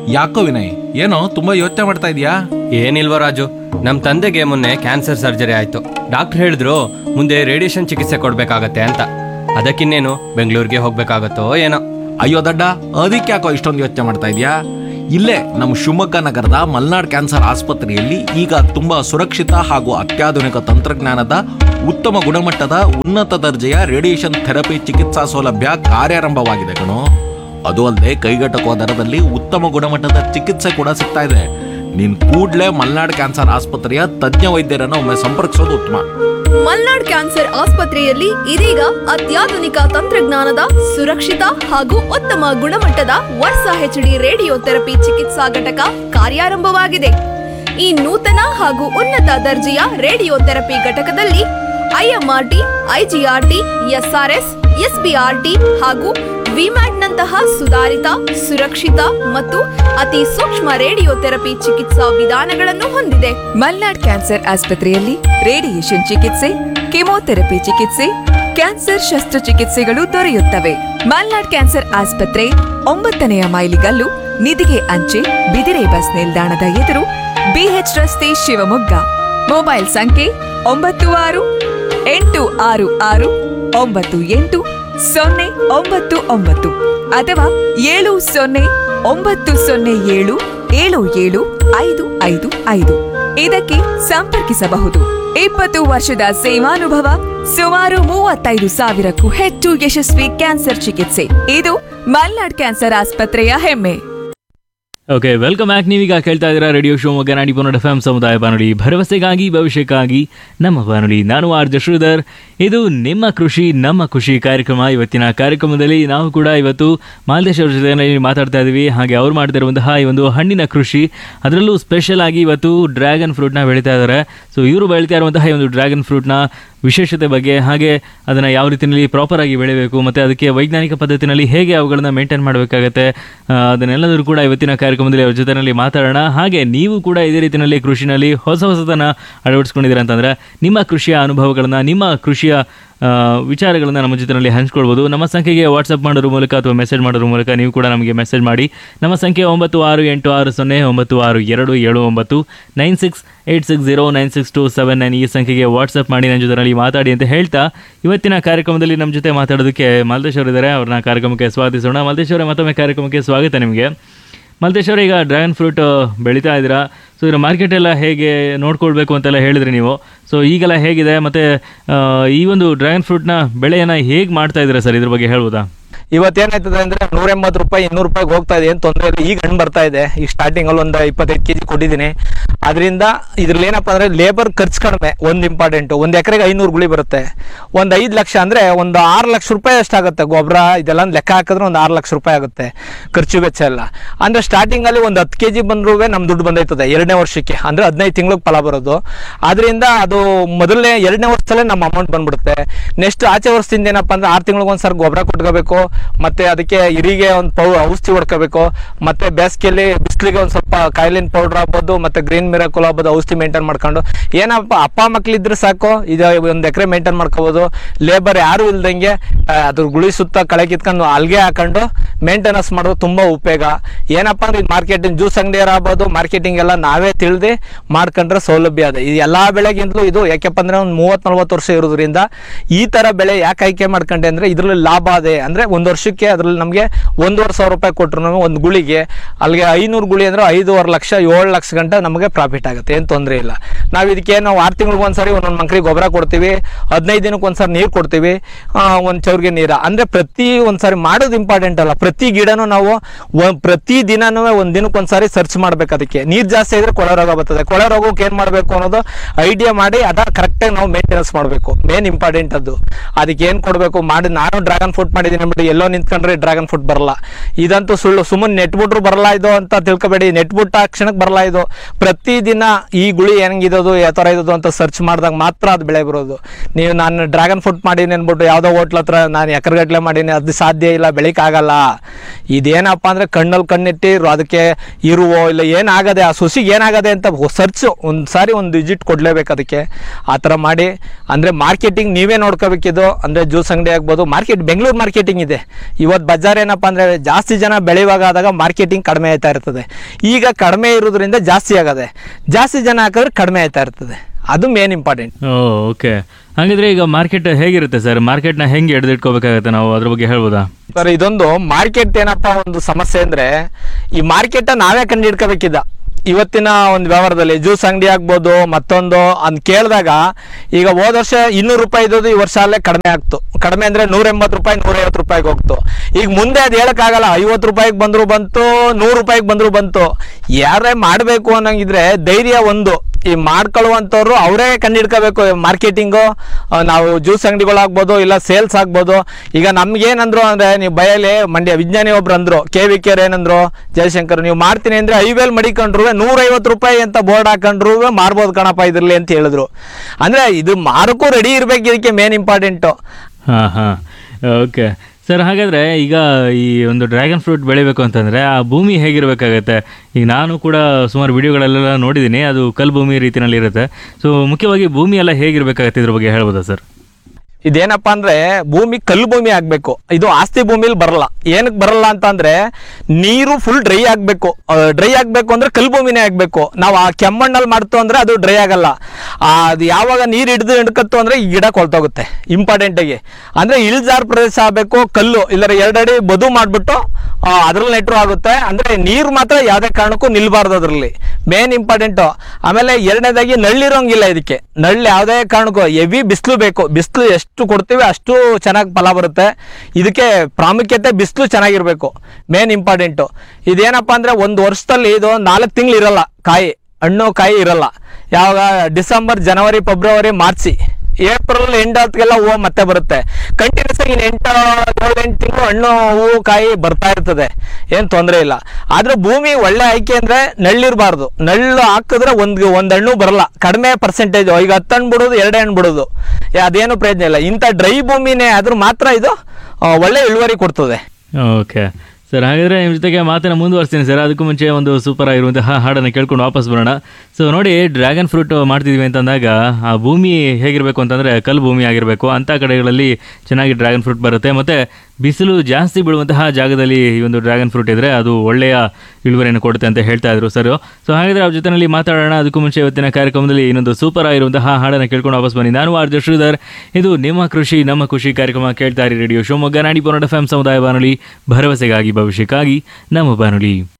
ಯಾಕೋ ವಿನಯ್ ಏನೋ ತುಂಬಾ ಯೋಚನೆ ಮಾಡ್ತಾ ಇದೀಯಾ ಏನಿಲ್ವ ರಾಜು ನಮ್ಮ ತಂದೆಗೆ ಮೊನ್ನೆ ಕ್ಯಾನ್ಸರ್ ಸರ್ಜರಿ ಆಯ್ತು ಡಾಕ್ಟರ್ ಹೇಳಿದ್ರು ಮುಂದೆ ರೇಡಿಯೇಷನ್ ಚಿಕಿತ್ಸೆ ಕೊಡ್ಬೇಕಾಗತ್ತೆ ಅಂತ ಅದಕ್ಕಿನ್ನೇನು ಬೆಂಗಳೂರಿಗೆ ಹೋಗ್ಬೇಕಾಗತ್ತೋ ಏನೋ ಅಯ್ಯೋ ದಡ್ಡ ಅದಕ್ಕೆ ಯಾಕೋ ಇಷ್ಟೊಂದು ಯೋಚನೆ ಮಾಡ್ತಾ ಇದೀಯಾ ಇಲ್ಲೇ ನಮ್ಮ ಶಿವಮೊಗ್ಗ ನಗರದ ಮಲ್ನಾಡ್ ಕ್ಯಾನ್ಸರ್ ಆಸ್ಪತ್ರೆಯಲ್ಲಿ ಈಗ ತುಂಬಾ ಸುರಕ್ಷಿತ ಹಾಗೂ ಅತ್ಯಾಧುನಿಕ ತಂತ್ರಜ್ಞಾನದ ಉತ್ತಮ ಗುಣಮಟ್ಟದ ಉನ್ನತ ದರ್ಜೆಯ ರೇಡಿಯೇಷನ್ ಥೆರಪಿ ಚಿಕಿತ್ಸಾ ಸೌಲಭ್ಯ ಕಾರ್ಯಾರಂಭವಾಗಿದೆ ಕಣೋ ಅದು ಅಲ್ಲದೆ ಕೈಗೆಟಕುವ ದರದಲ್ಲಿ ಉತ್ತಮ ಗುಣಮಟ್ಟದ ಚಿಕಿತ್ಸೆ ಕೂಡ ಸಿಗ್ತಾ ಇದೆ ನೀನ್ ಕೂಡ್ಲೇ ಮಲ್ನಾಡ್ ಕ್ಯಾನ್ಸರ್ ಆಸ್ಪತ್ರೆಯ ತಜ್ಞ ವೈದ್ಯರನ್ನು ಒಮ್ಮೆ ಸಂಪರ್ಕಿಸೋದು ಉತ್ತಮ ಮಲ್ನಾಡ್ ಕ್ಯಾನ್ಸರ್ ಆಸ್ಪತ್ರೆಯಲ್ಲಿ ಇದೀಗ ಅತ್ಯಾಧುನಿಕ ತಂತ್ರಜ್ಞಾನದ ಸುರಕ್ಷಿತ ಹಾಗೂ ಉತ್ತಮ ಗುಣಮಟ್ಟದ ವರ್ಷ ಹೆಚ್ಡಿ ರೇಡಿಯೋ ಥೆರಪಿ ಚಿಕಿತ್ಸಾ ಘಟಕ ಕಾರ್ಯಾರಂಭವಾಗಿದೆ ಈ ನೂತನ ಹಾಗೂ ಉನ್ನತ ದರ್ಜೆಯ ರೇಡಿಯೋ ಥೆರಪಿ ಘಟಕದಲ್ಲಿ ಐಎಂಆರ್ಟಿ ಐಜಿಆರ್ಟಿ ಎಸ್ಆರ್ಎಸ್ ಎಸ್ಬಿಆರ್ಟಿ ಹಾಗೂ ವಿಮ್ಯಾಟ್ನಂತಹ ಸುಧಾರಿತ ಸುರಕ್ಷಿತ ಮತ್ತು ಅತಿ ಸೂಕ್ಷ್ಮ ರೇಡಿಯೋ ಥೆರಪಿ ಚಿಕಿತ್ಸಾ ವಿಧಾನಗಳನ್ನು ಹೊಂದಿದೆ ಮಲ್ನಾಡ್ ಕ್ಯಾನ್ಸರ್ ಆಸ್ಪತ್ರೆಯಲ್ಲಿ ರೇಡಿಯೇಷನ್ ಚಿಕಿತ್ಸೆ ಕೆಮೊಥೆರಪಿ ಚಿಕಿತ್ಸೆ ಕ್ಯಾನ್ಸರ್ ಶಸ್ತ್ರಚಿಕಿತ್ಸೆಗಳು ದೊರೆಯುತ್ತವೆ ಮಲ್ನಾಡ್ ಕ್ಯಾನ್ಸರ್ ಆಸ್ಪತ್ರೆ ಒಂಬತ್ತನೆಯ ಮೈಲಿಗಲ್ಲು ನಿಧಿಗೆ ಅಂಚೆ ಬಿದಿರೆ ಬಸ್ ನಿಲ್ದಾಣದ ಎದುರು ಬಿಎಚ್ ರಸ್ತೆ ಶಿವಮೊಗ್ಗ ಮೊಬೈಲ್ ಸಂಖ್ಯೆ ಒಂಬತ್ತು ಆರು ಎಂಟು ಆರು ಆರು ಒಂಬತ್ತು ಎಂಟು ಸೊನ್ನೆ ಒಂಬತ್ತು ಒಂಬತ್ತು ಅಥವಾ ಏಳು ಸೊನ್ನೆ ಒಂಬತ್ತು ಸೊನ್ನೆ ಏಳು ಏಳು ಏಳು ಐದು ಐದು ಐದು ಇದಕ್ಕೆ ಸಂಪರ್ಕಿಸಬಹುದು ಇಪ್ಪತ್ತು ವರ್ಷದ ಸೇವಾನುಭವ ಸುಮಾರು ಮೂವತ್ತೈದು ಸಾವಿರಕ್ಕೂ ಹೆಚ್ಚು ಯಶಸ್ವಿ ಕ್ಯಾನ್ಸರ್ ಚಿಕಿತ್ಸೆ ಇದು ಮಲ್ನಾಡ್ ಕ್ಯಾನ್ಸರ್ ಆಸ್ಪತ್ರೆಯ ಹೆಮ್ಮೆ ಓಕೆ ವೆಲ್ಕಮ್ ಬ್ಯಾಕ್ ನೀವೀಗ ಕೇಳ್ತಾ ಇದ್ದೀರಾ ರೇಡಿಯೋ ಶಿವಮೊಗ್ಗ ನಾಡಿ ಪನ್ನಡ ಎಫ್ ಎಂ ಸಮುದಾಯ ಬಾನುಲಿ ಭರವಸೆಗಾಗಿ ಭವಿಷ್ಯಕ್ಕಾಗಿ ನಮ್ಮ ಬಾನುಲಿ ನಾನು ಆರ್ ಜೆ ಶ್ರೀಧರ್ ಇದು ನಿಮ್ಮ ಕೃಷಿ ನಮ್ಮ ಖುಷಿ ಕಾರ್ಯಕ್ರಮ ಇವತ್ತಿನ ಕಾರ್ಯಕ್ರಮದಲ್ಲಿ ನಾವು ಕೂಡ ಇವತ್ತು ಮಾಲ್ದೇಶ್ ಅವ್ರ ಜೊತೆ ಮಾತಾಡ್ತಾ ಇದ್ದೀವಿ ಹಾಗೆ ಅವ್ರು ಮಾಡ್ತಿರುವಂತಹ ಈ ಒಂದು ಹಣ್ಣಿನ ಕೃಷಿ ಅದರಲ್ಲೂ ಸ್ಪೆಷಲ್ ಆಗಿ ಇವತ್ತು ಡ್ರ್ಯಾಗನ್ ಫ್ರೂಟ್ನ ಬೆಳೀತಾ ಇದ್ದಾರೆ ಸೊ ಇವರು ಬೆಳೀತಾ ಇರುವಂತಹ ಈ ಒಂದು ಡ್ರ್ಯಾಗನ್ ಫ್ರೂಟ್ನ ವಿಶೇಷತೆ ಬಗ್ಗೆ ಹಾಗೆ ಅದನ್ನು ಯಾವ ರೀತಿಯಲ್ಲಿ ಪ್ರಾಪರ್ ಆಗಿ ಬೆಳಿಬೇಕು ಮತ್ತು ಅದಕ್ಕೆ ವೈಜ್ಞಾನಿಕ ಪದ್ಧತಿನಲ್ಲಿ ಹೇಗೆ ಅವುಗಳನ್ನ ಮೇಂಟೈನ್ ಮಾಡಬೇಕಾಗತ್ತೆ ಆ, ಅದನ್ನೆಲ್ಲದರೂ ಕೂಡ ಇವತ್ತಿನ ಕಾರ್ಯಕ್ರಮದಲ್ಲಿ ಅವ್ರ ಜೊತೆನಲ್ಲಿ ಮಾತಾಡೋಣ ಹಾಗೆ ನೀವು ಕೂಡ ಇದೇ ರೀತಿಯಲ್ಲಿ ಕೃಷಿನಲ್ಲಿ ಹೊಸ ಹೊಸತನ ಅಳವಡಿಸ್ಕೊಂಡಿದ್ದೀರಾ ಅಂತಂದರೆ ನಿಮ್ಮ ಕೃಷಿಯ ಅನುಭವಗಳನ್ನು ನಿಮ್ಮ ಕೃಷಿಯ ಆ, ವಿಚಾರಗಳನ್ನು ನಮ್ಮ ಜೊತೆಯಲ್ಲಿ ಹಂಚ್ಕೊಳ್ಬೋದು ನಮ್ಮ ಸಂಖ್ಯೆಗೆ ವಾಟ್ಸಪ್ ಮಾಡೋದ್ರ ಮೂಲಕ ಅಥವಾ ಮೆಸೇಜ್ ಮಾಡೋದ್ರ ಮೂಲಕ ನೀವು ಕೂಡ ನಮಗೆ ಮೆಸೇಜ್ ಮಾಡಿ ನಮ್ಮ ಸಂಖ್ಯೆ ಒಂಬತ್ತು ಆರು ಎಂಟು ಆರು ಸೊನ್ನೆ ಒಂಬತ್ತು ಆರು ಎರಡು ಏಳು ಒಂಬತ್ತು nine six eight six zero nine six two seven nine ಈ ಸಂಖ್ಯೆಗೆ ವಾಟ್ಸಪ್ ಮಾಡಿ ನನ್ನ ಜೊತೆಯಲ್ಲಿ ಮಾತಾಡಿ ಅಂತ ಹೇಳ್ತಾ ಇವತ್ತಿನ ಕಾರ್ಯಕ್ರಮದಲ್ಲಿ ನಮ್ಮ ಜೊತೆ ಮಾತಾಡೋದಕ್ಕೆ ಮಾಲ್ತೇಶ್ ಅವರು ಇದ್ದಾರೆ ಅವ್ರನ್ನ ಕಾರ್ಯಕ್ರಮಕ್ಕೆ ಸ್ವಾಗತಿಸೋಣ ಮಾಲ್ತೇಶ್ ಅವರೇ ಮತ್ತೊಮ್ಮೆ ಕಾರ್ಯಕ್ರಮಕ್ಕೆ ಸ್ವಾಗತ ನಿಮಗೆ ಮಾಲ್ತೇಶ್ ಅವರೇ ಈಗ ಡ್ರ್ಯಾಗನ್ ಫ್ರೂಟ್ ಬೆಳೀತಾ ಇದ್ದೀರಾ ಸೊ ಇದರ ಮಾರ್ಕೆಟ್ ಎಲ್ಲ ಹೇಗೆ ನೋಡ್ಕೊಳ್ಬೇಕು ಅಂತೆಲ್ಲ ಹೇಳಿದ್ರಿ ನೀವು ಸೊ ಈಗೆಲ್ಲ ಹೇಗಿದೆ ಮತ್ತು ಈ ಒಂದು ಡ್ರ್ಯಾಗನ್ ಫ್ರೂಟ್ನ ಬೆಳೆಯನ್ನು ಹೇಗೆ ಮಾಡ್ತಾ ಇದ್ದೀರಾ ಸರ್ ಇದ್ರ ಬಗ್ಗೆ ಹೇಳ್ಬೋದಾ ಇವತ್ತೇನಾಯ್ತದೆ ಅಂದ್ರೆ ನೂರ ಎಂಬತ್ತು ರೂಪಾಯಿ ಇನ್ನೂರು ರೂಪಾಯಿಗೆ ಹೋಗ್ತಾ ಇದೆ ಏನು ತೊಂದರೆ ಇಲ್ಲ ಈಗ ಹಣ್ಣು ಬರ್ತಾ ಇದೆ ಈಗ ಸ್ಟಾರ್ಟಿಂಗ್ ಅಲ್ಲಿ ಒಂದು ಇಪ್ಪತ್ತೈದು ಕೆಜಿ ಕೊಟ್ಟಿದ್ದೀನಿ ಅದರಿಂದ ಇದ್ರಲ್ಲಿ ಏನಪ್ಪ ಅಂದ್ರೆ ಲೇಬರ್ ಖರ್ಚು ಕಡಿಮೆ ಒಂದು ಇಂಪಾರ್ಟೆಂಟು ಒಂದು ಎಕರೆಗೆ ಐನೂರು ಗುಳಿ ಬರುತ್ತೆ ಒಂದು ಐದು ಲಕ್ಷ ಅಂದ್ರೆ ಒಂದು ಆರು ಲಕ್ಷ ರೂಪಾಯಿ ಅಷ್ಟಾಗುತ್ತೆ ಗೊಬ್ಬರ ಇದೆಲ್ಲ ಲೆಕ್ಕ ಹಾಕಿದ್ರೆ ಒಂದು ಆರು ಲಕ್ಷ ರೂಪಾಯಿ ಆಗುತ್ತೆ ಖರ್ಚು ವೆಚ್ಚ ಎಲ್ಲ ಅಂದ್ರೆ ಸ್ಟಾರ್ಟಿಂಗ್ ಅಲ್ಲಿ ಒಂದು ಹತ್ತು ಕೆಜಿ ಬಂದ್ರೂ ನಮ್ ದುಡ್ಡು ಬಂದೈತದೆ ಎರಡನೇ ವರ್ಷಕ್ಕೆ ಅಂದ್ರೆ ಹದಿನೈದು ತಿಂಗಳಿಗೆ ಫಲ ಬರೋದು ಆದ್ರಿಂದ ಅದು ಮೊದಲನೇ ಎರಡನೇ ವರ್ಷದಲ್ಲೇ ನಮ್ಮ ಅಮೌಂಟ್ ಬಂದ್ಬಿಡುತ್ತೆ ನೆಕ್ಸ್ಟ್ ಆಚೆ ವರ್ಷದಿಂದ ಏನಪ್ಪ ಅಂದ್ರೆ ಆರು ತಿಂಗಳಿಗೆ ಒಂದ್ಸರಿ ಗೊಬ್ಬರ ಕೊಟ್ಕೋಬೇಕು ಮತ್ತೆ ಅದಕ್ಕೆ ಇರಿಗೆ ಒಂದು ಪೌ ಔಷಧಿ ಹೊಡ್ಕೋಬೇಕು ಮತ್ತೆ ಬೇಸಿಗೆಯಲ್ಲಿ ಬಿಸಿಲಿಗೆ ಒಂದು ಸ್ವಲ್ಪ ಕಾಯಿಲಿನ ಪೌಡರ್ ಆಗ್ಬೋದು ಮತ್ತೆ ಗ್ರೀನ್ ಮಿರಾಕುಲ್ ಆಗ್ಬೋದು ಔಷಧಿ ಮೇಂಟೈನ್ ಮಾಡ್ಕೊಂಡು ಏನಪ್ಪ ಅಪ್ಪ ಮಕ್ಳಿದ್ರೆ ಸಾಕು ಇದು ಒಂದು ಎಕರೆ ಮೇಂಟೈನ್ ಮಾಡ್ಕೋಬೋದು ಲೇಬರ್ ಯಾರು ಇಲ್ದಂಗೆ ಆ, ಅದ್ರ ಗುಳಿ ಸುತ್ತ ಕಳೆ ಕಿತ್ಕೊಂಡು ಅಲ್ಗೆ ಹಾಕೊಂಡು ಮೇಂಟೆನೆನ್ಸ್ ಮಾಡೋದು ತುಂಬಾ ಉಪಯೋಗ ಏನಪ್ಪ ಅಂದ್ರೆ ಮಾರ್ಕೆಟಿಂಗ್ ಜ್ಯೂಸ್ ಅಂಗಡಿಯರ್ ಆಗ್ಬೋದು ಮಾರ್ಕೆಟಿಂಗ್ ಎಲ್ಲ ನಾವೇ ತಿಳಿದು ಮಾಡ್ಕೊಂಡ್ರೆ ಸೌಲಭ್ಯ ಅದ ಈ ಎಲ್ಲಾ ಬೆಳೆಗಿಂತಲೂ ಇದು ಯಾಕೆಪ್ಪ ಅಂದ್ರೆ ಒಂದು ಮೂವತ್ ನಲ್ವತ್ತು ವರ್ಷ ಇರೋದ್ರಿಂದ ಈ ತರ ಬೆಳೆ ಯಾಕೆ ಆಯ್ಕೆ ಮಾಡ್ಕೊಂಡೆ ಅಂದ್ರೆ ಇದ್ರಲ್ಲಿ ಲಾಭ ಅದೇ ಅಂದ್ರೆ ಒಂದು ವರ್ಷಕ್ಕೆ ಅದ್ರಲ್ಲಿ ನಮಗೆ ಒಂದೂವರೆ ಸಾವಿರ ರೂಪಾಯಿ ಕೊಟ್ಟರು ಒಂದು ಗುಳಿಗೆ ಅಲ್ಲಿಗೆ ಐನೂರು ಗುಳಿ ಅಂದ್ರೆ ಐದೂವರೆ ಲಕ್ಷ ಏಳು ಲಕ್ಷ ಗಂಟೆ ನಮಗೆ ಪ್ರಾಫಿಟ್ ಆಗುತ್ತೆ ಏನು ತೊಂದರೆ ಇಲ್ಲ ನಾವು ಇದಕ್ಕೆ ನಾವು ಆರು ತಿಂಗಳಿಗೆ ಒಂದ್ಸರಿ ಒಂದೊಂದು ಮಂಕ್ರಿಗೆ ಗೊಬ್ಬರ ಕೊಡ್ತೀವಿ ಹದಿನೈದು ದಿನಕ್ಕೆ ಒಂದ್ಸರಿ ನೀರು ಕೊಡ್ತೀವಿ ಒಂದು ಚೌರ್ಗೆ ನೀರು ಅಂದ್ರೆ ಪ್ರತಿ ಒಂದ್ಸರಿ ಮಾಡೋದು ಇಂಪಾರ್ಟೆಂಟ್ ಅಲ್ಲ ಪ್ರತಿ ಗಿಡನೂ ನಾವು ಒ- ಪ್ರತಿ ದಿನನೂ ಒಂದು ದಿನಕ್ಕೆ ಒಂದ್ಸರಿ ಸರ್ಚ್ ಮಾಡ್ಬೇಕು ಅದಕ್ಕೆ ನೀರು ಜಾಸ್ತಿ ಇದ್ರೆ ಕೊಳೆ ರೋಗ ಬರ್ತದೆ ಕೊಳೆ ರೋಗಕ್ಕೆ ಏನು ಮಾಡಬೇಕು ಅನ್ನೋದು ಐಡಿಯಾ ಮಾಡಿ ಅದ ಕರೆಕ್ಟಾಗಿ ನಾವು ಮೇಂಟೆನೆನ್ಸ್ ಮಾಡಬೇಕು ಮೇನ್ ಇಂಪಾರ್ಟೆಂಟ್ ಅದು ಅದಕ್ಕೆ ಏನು ಕೊಡಬೇಕು ಮಾಡಿ ನಾನು ಡ್ರ್ಯಾಗನ್ ಫ್ರೂಟ್ ಮಾಡಿದ್ದೀನಿ ಬಿಟ್ಟು ಎಲ್ಲೋ ನಿಂತ್ಕೊಂಡ್ರೆ ಡ್ರ್ಯಾಗನ್ ಫ್ರೂಟ್ ಬರಲ್ಲ ಇದಂತೂ ಸುಳ್ಳು ಸುಮ್ಮನೆ ನೆಟ್ಬಿಟ್ರು ಬರಲ್ಲ ಇದು ಅಂತ ತಿಳ್ಕೊಬೇಡಿ ನೆಟ್ಬಿಟ್ಟ ಕ್ಷಣಕ್ಕೆ ಬರಲ್ಲ ಇದು ಪ್ರತಿದಿನ ಈ ಗುಳಿ ಹೆಂಗಿದೋದು ಯಾವ ಥರ ಇರೋದು ಅಂತ ಸರ್ಚ್ ಮಾಡಿದಾಗ ಮಾತ್ರ ಅದು ಬೆಳೆ ಬರೋದು ನೀವು ನಾನು ಡ್ರ್ಯಾಗನ್ ಫ್ರೂಟ್ ಮಾಡೀನಿ ಅಂದ್ಬಿಟ್ಟು ಯಾವುದೋ ಹೋಟ್ಲ ಹತ್ರ ನಾನು ಎಕರೆಗಟ್ಟಲೆ ಮಾಡೀನಿ ಅದು ಸಾಧ್ಯ ಇಲ್ಲ ಬೆಳಿಕಾಗಲ್ಲ ಇದೇನಪ್ಪ ಅಂದ್ರೆ ಕಣ್ಣಲ್ಲಿ ಕಣ್ಣಿಟ್ಟು ಅದಕ್ಕೆ ಇರುವೋ ಇಲ್ಲ ಏನಾಗದೆ ಆ ಸೊಸಿಗೆ ಏನಾಗದೆ ಅಂತ ಸರ್ಚ್ ಒಂದು ಸಾರಿ ಒಂದು ವಿಸಿಟ್ ಕೊಡ್ಲೇಬೇಕು ಅದಕ್ಕೆ ಆ ಥರ ಮಾಡಿ ಅಂದರೆ ಮಾರ್ಕೆಟಿಂಗ್ ನೀವೇ ನೋಡ್ಕೋಬೇಕಿದು ಅಂದರೆ ಜ್ಯೂಸ್ ಅಂಗಡಿ ಆಗ್ಬೋದು ಮಾರ್ಕೆಟ್ ಬೆಂಗಳೂರು ಮಾರ್ಕೆಟಿಂಗ್ ಇದೆ ಇವತ್ತು ಬಜಾರ್ ಏನಪ್ಪ ಅಂದರೆ ಜಾಸ್ತಿ ಜನ ಬೆಳೆಯುವಾಗ ಆದಾಗ ಮಾರ್ಕೆಟಿಂಗ್ ಕಡಿಮೆ ಆಯ್ತಾ ಇರ್ತದೆ ಈಗ ಕಡಿಮೆ ಇರೋದ್ರಿಂದ ಜಾಸ್ತಿ ಆಗದೆ ಜಾಸ್ತಿ ಜನ ಹಾಕಿದ್ರೆ ಕಡಿಮೆ ಆಯ್ತಾ ಇರ್ತದೆ ಅದು ಮೇನ್ ಇಂಪಾರ್ಟೆಂಟ್ ಓ ಓಕೆ ಹಾಗಿದ್ರೆ ಈಗ ಮಾರ್ಕೆಟ್ ಹೇಗಿರುತ್ತೆ ಸರ್ ಮಾರ್ಕೆಟ್ನ ಹೆಂಗೆ ಹಿಡಿದಿಟ್ಕೋಬೇಕಾಗತ್ತೆ ನಾವು ಅದ್ರ ಬಗ್ಗೆ ಹೇಳ್ಬೋದಾ ಸರ್ ಇದೊಂದು ಮಾರ್ಕೆಟ್ ಏನಪ್ಪ ಒಂದು ಸಮಸ್ಯೆ ಅಂದ್ರೆ ಈ ಮಾರ್ಕೆಟ್ ನಾವೇ ಕಂಡು ಹಿಡ್ಕೋಬೇಕಿದ್ದ ಇವತ್ತಿನ ಒಂದು ವ್ಯವಹಾರದಲ್ಲಿ ಜ್ಯೂಸ್ ಅಂಗಡಿ ಆಗ್ಬೋದು ಮತ್ತೊಂದು ಅಂತ ಕೇಳಿದಾಗ ಈಗ ಹೋದ ವರ್ಷ ಇನ್ನೂರು ರೂಪಾಯಿ ಇದ್ದದ್ದು ಈ ವರ್ಷ ಅಲ್ಲೇ ಕಡಿಮೆ ಆಗ್ತು ಕಡಿಮೆ ಅಂದ್ರೆ ನೂರ ಎಂಬತ್ತು ರೂಪಾಯಿ ನೂರೈವತ್ತು ರೂಪಾಯಿಗೆ ಹೋಗ್ತು ಈಗ ಮುಂದೆ ಅದು ಹೇಳಕ್ಕಾಗಲ್ಲ ಐವತ್ತು ರೂಪಾಯಿಗೆ ಬಂದ್ರು ಬಂತು ನೂರು ರೂಪಾಯಿಗೆ ಬಂದ್ರು ಬಂತು ಯಾರೇ ಮಾಡಬೇಕು ಅನ್ನಂಗಿದ್ರೆ ಧೈರ್ಯ ಒಂದು ಈ ಮಾಡ್ಕೊಳ್ಳುವಂಥವ್ರು ಅವರೇ ಕಂಡಿಡ್ಕೋಬೇಕು ಮಾರ್ಕೆಟಿಂಗು ನಾವು ಜ್ಯೂಸ್ ಅಂಗಡಿಗಳಾಗ್ಬೋದು ಇಲ್ಲ ಸೇಲ್ಸ್ ಆಗ್ಬೋದು ಈಗ ನಮ್ಗೇನಂದ್ರು ಅಂದ್ರೆ ನೀವು ಬಯಲಿ ಮಂಡ್ಯ ವಿಜ್ಞಾನಿ ಒಬ್ರು ಅಂದ್ರು ಕೆ ವಿ ಕೆರ್ ಏನಂದ್ರು ಜಯಶಂಕರ್ ನೀವು ಮಾಡ್ತೀನಿ ಅಂದ್ರೆ ಐವೇಲ್ ಮಡಿಕೊಂಡ್ರು ನೂರೈವತ್ತು ರೂಪಾಯಿ ಅಂತ ಬೋರ್ಡ್ ಹಾಕೊಂಡ್ರು ಮಾರ್ಬೋದು ಕಣಪ್ಪ ಇದ್ರಲ್ಲಿ ಅಂತ ಹೇಳಿದ್ರು ಅಂದ್ರೆ ಇದು ಮಾರಕ್ಕೂ ರೆಡಿ ಇರ್ಬೇಕು ಇದಕ್ಕೆ ಮೇನ್ ಇಂಪಾರ್ಟೆಂಟು ಹಾಂ ಹಾಂ ಓಕೆ ಸರ್ ಹಾಗಾದರೆ ಈಗ ಈ ಒಂದು ಡ್ರ್ಯಾಗನ್ ಫ್ರೂಟ್ ಬೆಳಿಬೇಕು ಅಂತಂದರೆ ಆ ಭೂಮಿ ಹೇಗಿರಬೇಕಾಗತ್ತೆ ಈಗ ನಾನು ಕೂಡ ಸುಮಾರು ವಿಡಿಯೋಗಳೆಲ್ಲ ನೋಡಿದ್ದೀನಿ ಅದು ಕಲ್ಲು ಭೂಮಿ ರೀತಿಯಲ್ಲಿ ಇರುತ್ತೆ ಸೊ ಮುಖ್ಯವಾಗಿ ಭೂಮಿ ಎಲ್ಲ ಹೇಗಿರಬೇಕಾಗತ್ತೆ ಇದ್ರ ಬಗ್ಗೆ ಹೇಳ್ಬೋದಾ ಸರ್ ಇದೇನಪ್ಪ ಅಂದ್ರೆ ಭೂಮಿ ಕಲ್ಲು ಭೂಮಿ ಆಗ್ಬೇಕು ಇದು ಆಸ್ತಿ ಭೂಮಿಲಿ ಬರಲ್ಲ ಏನಕ್ಕೆ ಬರಲ್ಲ ಅಂತ ಅಂದ್ರೆ ನೀರು ಫುಲ್ ಡ್ರೈ ಆಗ್ಬೇಕು ಡ್ರೈ ಆಗ್ಬೇಕು ಅಂದ್ರೆ ಕಲ್ಲು ಭೂಮಿನೇ ಆಗ್ಬೇಕು ನಾವು ಆ ಕೆಮ್ಮಣ್ಣಲ್ಲಿ ಮಾಡ್ತು ಅಂದ್ರೆ ಅದು ಡ್ರೈ ಆಗಲ್ಲ ಆ, ಅದು ಯಾವಾಗ ನೀರು ಹಿಡಿದು ಹಿಡ್ಕತ್ತು ಅಂದ್ರೆ ಈ ಗಿಡ ಕೊಳ್ತೋಗುತ್ತೆ ಇಂಪಾರ್ಟೆಂಟ್ ಆಗಿ ಅಂದ್ರೆ ಇಳ್ಜಾರ್ ಪ್ರದೇಶ ಆಗಬೇಕು ಕಲ್ಲು ಇಲ್ಲರ ಎರಡಡಿ ಬದು ಮಾಡ್ಬಿಟ್ಟು ಅದ್ರಲ್ಲಿ ನೆಟ್ರು ಆಗುತ್ತೆ ಅಂದ್ರೆ ನೀರು ಮಾತ್ರ ಯಾವುದೇ ಕಾರಣಕ್ಕೂ ನಿಲ್ಬಾರ್ದು ಅದರಲ್ಲಿ ಮೇನ್ ಇಂಪಾರ್ಟೆಂಟು ಆಮೇಲೆ ಎರಡನೇದಾಗಿ ನಳ್ಳಿರೋಂಗಿಲ್ಲ ಇದಕ್ಕೆ ನಳ್ಳಿ ಯಾವುದೇ ಕಾರಣಕ್ಕೂ ಹೆವಿ ಬಿಸಿಲು ಬೇಕು ಬಿಸಿಲು ಎಷ್ಟು ಕೊಡ್ತೀವಿ ಅಷ್ಟು ಚೆನ್ನಾಗಿ ಫಲ ಬರುತ್ತೆ ಇದಕ್ಕೆ ಪ್ರಾಮುಖ್ಯತೆ ಬಿಸಿಲು ಚೆನ್ನಾಗಿರ್ಬೇಕು ಮೇನ್ ಇಂಪಾರ್ಟೆಂಟು ಇದೇನಪ್ಪ ಅಂದ್ರೆ ಒಂದು ವರ್ಷದಲ್ಲಿ ಇದು ನಾಲ್ಕು ತಿಂಗಳು ಇರಲ್ಲ ಕಾಯಿ ಹಣ್ಣು ಕಾಯಿ ಇರಲ್ಲ ಯಾವಾಗ ಡಿಸೆಂಬರ್ ಜನವರಿ ಫೆಬ್ರವರಿ ಮಾರ್ಚಿ ಏಪ್ರಿಲ್ ಎಂಡ್ ಹೊತ್ತಿಗೆಲ್ಲ ಹೂವು ಮತ್ತೆ ಬರುತ್ತೆ ಕಂಟಿನ್ಯೂಸ್ ಆಗಿ ಇನ್ನು ಎಂಟು ಏಳು ಎಂಟು ತಿಂಗಳು ಹಣ್ಣು ಹೂವು ಕಾಯಿ ಬರ್ತಾ ಇರ್ತದೆ ಏನು ತೊಂದರೆ ಇಲ್ಲ ಆದ್ರೆ ಭೂಮಿ ಒಳ್ಳೆ ಆಯ್ಕೆ ಅಂದ್ರೆ ನಳ್ಳಿರಬಾರ್ದು ನಳ್ಳು ಹಾಕಿದ್ರೆ ಒಂದು ಒಂದು ಹಣ್ಣು ಬರಲ್ಲ ಕಡಿಮೆ ಪರ್ಸೆಂಟೇಜ್ ಈಗ ಹತ್ತು ಹಣ್ಣು ಬಿಡೋದು ಎರಡು ಹಣ್ಣು ಬಿಡೋದು ಏ, ಅದೇನು ಪ್ರಯೋಜನ ಇಲ್ಲ ಇಂಥ ಡ್ರೈ ಭೂಮಿನೇ ಆದ್ರೂ ಮಾತ್ರ ಇದು ಆ, ಒಳ್ಳೆ ಇಳುವರಿ ಕೊಡ್ತದೆ ಓಕೆ ಸರ್ ಹಾಗಾದರೆ ನಿಮ್ಮ ಜೊತೆಗೆ ಮಾತನ್ನು ಮುಂದುವರಿಸ್ತೀನಿ ಸರ್ ಅದಕ್ಕೂ ಮುಂಚೆ ಒಂದು ಸೂಪರ್ ಆಗಿರುವಂತಹ ಹಾಡನ್ನು ಕೇಳ್ಕೊಂಡು ವಾಪಸ್ ಬರೋಣ ಸೊ ನೋಡಿ ಡ್ರ್ಯಾಗನ್ ಫ್ರೂಟ್ ಮಾಡ್ತಿದ್ವಿ ಅಂತಂದಾಗ ಆ ಭೂಮಿ ಹೇಗಿರಬೇಕು ಅಂತಂದರೆ ಕಲ್ಲು ಭೂಮಿ ಆಗಿರಬೇಕು ಅಂಥ ಕಡೆಗಳಲ್ಲಿ ಚೆನ್ನಾಗಿ ಡ್ರ್ಯಾಗನ್ ಫ್ರೂಟ್ ಬರುತ್ತೆ ಮತ್ತು ಬಿಸಿಲು ಜಾಸ್ತಿ ಬೀಳುವಂತಹ ಜಾಗದಲ್ಲಿ ಈ ಒಂದು ಡ್ರ್ಯಾಗನ್ ಫ್ರೂಟ್ ಇದ್ದರೆ ಅದು ಒಳ್ಳೆಯ ಇಳುವರಿಯನ್ನು ಕೊಡುತ್ತೆ ಅಂತ ಹೇಳ್ತಾ ಇದ್ರು ಸರ್ ಸೊ ಹಾಗಾದರೆ ಅವ್ರ ಜೊತೆಯಲ್ಲಿ ಮಾತಾಡೋಣ ಅದಕ್ಕೂ ಮುಂಚೆ ಇವತ್ತಿನ ಕಾರ್ಯಕ್ರಮದಲ್ಲಿ ಇನ್ನೊಂದು ಸೂಪರ್ ಆಗಿರುವಂತಹ ಹಾಡನ್ನು ಕೇಳ್ಕೊಂಡು ವಾಪಸ್ ಬನ್ನಿ ನಾನು ಆರ್ ಶ್ರೀಧರ್ ಇದು ನಿಮ್ಮ ಕೃಷಿ ನಮ್ಮ ಖುಷಿ ಕಾರ್ಯಕ್ರಮ ಕೇಳ್ತಾ ಇರಿ ರೇಡಿಯೋ ಶಿವಮೊಗ್ಗ ನಾಡಿ ಪೊನ್ನಡ ಎಫ್ ಸಮುದಾಯ ಬಾನುಲಿ ಭರವಸೆಗಾಗಿ ಭವಿಷ್ಯಕ್ಕಾಗಿ ನಮ್ಮ ಬಾನುಲಿ